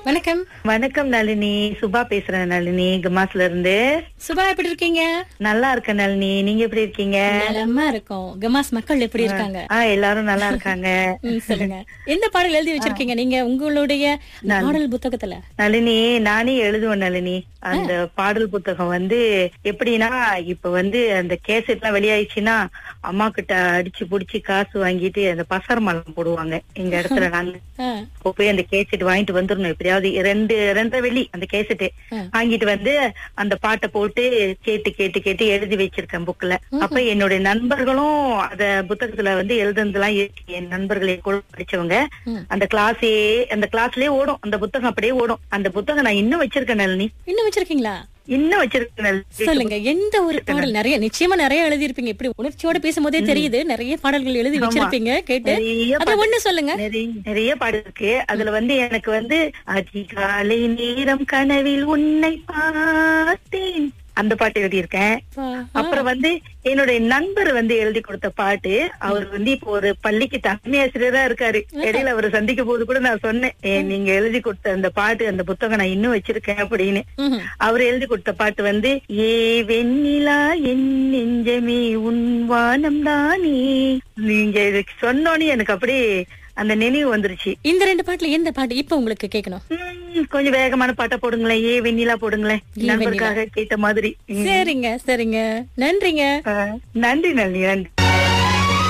வணக்கம் வணக்கம் நளினி சுபா பேசுறேன் நளினி கமாஸ்ல இருந்து சுபா எப்படி இருக்கீங்க நல்லா இருக்கேன் நளினி நீங்க எப்படி இருக்கீங்க நலமா இருக்கோம் கமாஸ் மக்கள் எப்படி இருக்காங்க ஆ எல்லாரும் நல்லா இருக்காங்க ம், சொல்லுங்க எந்த பாடல் எழுதி வச்சிருக்கீங்க நீங்க உங்களுடைய பாடல் புத்தகத்துல நளினி நானே எழுதுவேன் நளினி அந்த பாடல் புத்தகம் வந்து எப்படின்னா இப்ப வந்து அந்த கேசட் எல்லாம் வெளியாயிடுச்சுன்னா அம்மா கிட்ட அடிச்சு புடிச்சு காசு வாங்கிட்டு அந்த பசார் மலம் போடுவாங்க எங்க இடத்துல நாங்க ஆ, அப்போ போய் அந்த கேசட் வாங்கிட்டு வந்துடணும் எப்படியாவது ரெண்டு ரெண்டரை வெள்ளி அந்த கேசட் ஆ. வாங்கிட்டு வந்து அந்த பாட்டை போட்டு கேட்டு கேட்டு கேட்டு எழுதி வச்சிருக்கேன் புக்ல அப்ப என்னுடைய நண்பர்களும் அத புத்தகத்துல வந்து எழுதுனதுலாம் இருக்கு என் நண்பர்கள் என் கூட படிச்சவங்க ம். அந்த கிளாஸே அந்த கிளாஸ்லயே ஓடும் அந்த புத்தகம் அப்படியே ஓடும் அந்த புத்தகம் நான் இன்னும் வச்சிருக்கேன் நளினி இன்னும் வச்சிருக்கீங்களா இன்னும் வச்சிருக்கேன் நளினி. சொல்லுங்க எந்த ஒரு பாடல் நிறைய நிச்சயமா நிறைய எழுதி இருப்பீங்க இப்படி உணர்ச்சியோட பேசும்போதே தெரியுது நிறைய பாடல்கள் எழுதி வச்சிருப்பீங்க கேட்டு நிறைய அதுல ஒண்ணு சொல்லுங்க நிறைய நிறைய பாடு இருக்கு அதுல வந்து எனக்கு வந்து அதிகாலை நேரம் கனவில் உன்னை பார்த்தேன் அந்த பாட்டு எழுதியிருக்கேன் ஆ, அப்புறம் வந்து என்னுடைய நண்பர் வந்து எழுதி கொடுத்த பாட்டு அவர் வந்து இப்போ ஒரு பள்ளிக்கு தலைமை ஆசிரியரா இருக்காரு இடையில அவரை சந்திக்க போது கூட நான் சொன்னேன் "ஏ, நீங்க எழுதி கொடுத்த அந்த பாட்டு அந்த புத்தகம் நான் இன்னும் வச்சிருக்கேன் அப்படின்னு ம்ஹும். அவர் எழுதி கொடுத்த பாட்டு வந்து ஏ வெண்ணிலா என் நெஞ்சமே உன் வானம் தானே நீங்க இதுக்கு சொன்னோன்னே எனக்கு அப்படியே அந்த நினைவு வந்துருச்சு இந்த ரெண்டு பாட்டுல எந்த பாட்டு இப்ப உங்களுக்கு கேட்கணும் உம், கொஞ்சம் வேகமான பாட்டை போடுங்களேன் ஏ வெண்ணிலா போடுங்களேன் ஏ நண்பருக்காக கேட்ட மாதிரி உம். சரிங்க சரிங்க நன்றிங்க ஆ, நன்றி நன்றி நன்றி